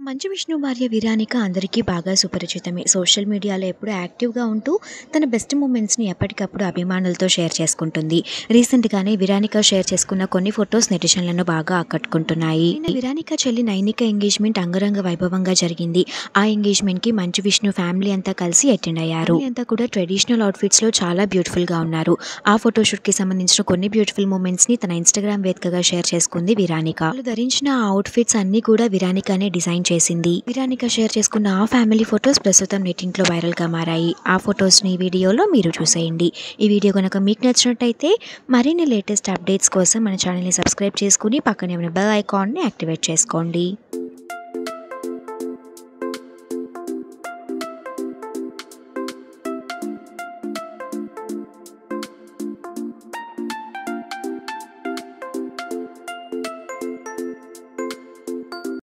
మంచు విష్ణు భార్య విరానిక అందరికీ బాగా సుపరిచితమే సోషల్ మీడియాలో ఎప్పుడూ యాక్టివ్గా ఉంటూ తన బెస్ట్ మూమెంట్స్ని ఎప్పటికప్పుడు అభిమానులతో షేర్ చేసుకుంటుంది రీసెంట్గానే విరానిక షేర్ చేసుకున్న కొన్ని ఫొటోస్ నెటిజన్లను బాగా ఆకట్టుకుంటున్నాయి నిన్న విరానిక చెల్లి నైనిక ఎంగేజ్మెంట్ అంగరంగ వైభవంగా జరిగింది ఆ ఎంగేజ్మెంట్కి మంచు విష్ణు ఫ్యామిలీ అంతా కలిసి అటెండ్ అయ్యారు అంతా కూడా ట్రెడిషనల్ అవుట్ఫిట్స్లో చాలా బ్యూటిఫుల్గా ఉన్నారు ఆ ఫోటోషూట్కి సంబంధించిన కొన్ని బ్యూటిఫుల్ మూమెంట్స్ని తన ఇన్స్టాగ్రామ్ వేదికగా షేర్ చేసుకుంది విరానిక వాళ్ళు ధరించిన ఆ అవుట్ఫిట్స్ అన్ని కూడా విరానికనే డిజైన్ చేసింది విరానిక షేర్ చేసుకున్న ఆ ఫ్యామిలీ ఫొటోస్ ప్రస్తుతం నెట్టింట్లో వైరల్ గా మారాయి ఆ ఫొటోస్ ని వీడియోలో మీరు చూసేయండి ఈ వీడియో కనుక మీకు నచ్చినట్టయితే మరిన్ని లేటెస్ట్ అప్డేట్స్ కోసం మన ఛానల్ని సబ్స్క్రైబ్ చేసుకుని పక్కనే ఉన్న బెల్ ఐకాన్ని యాక్టివేట్ చేసుకోండి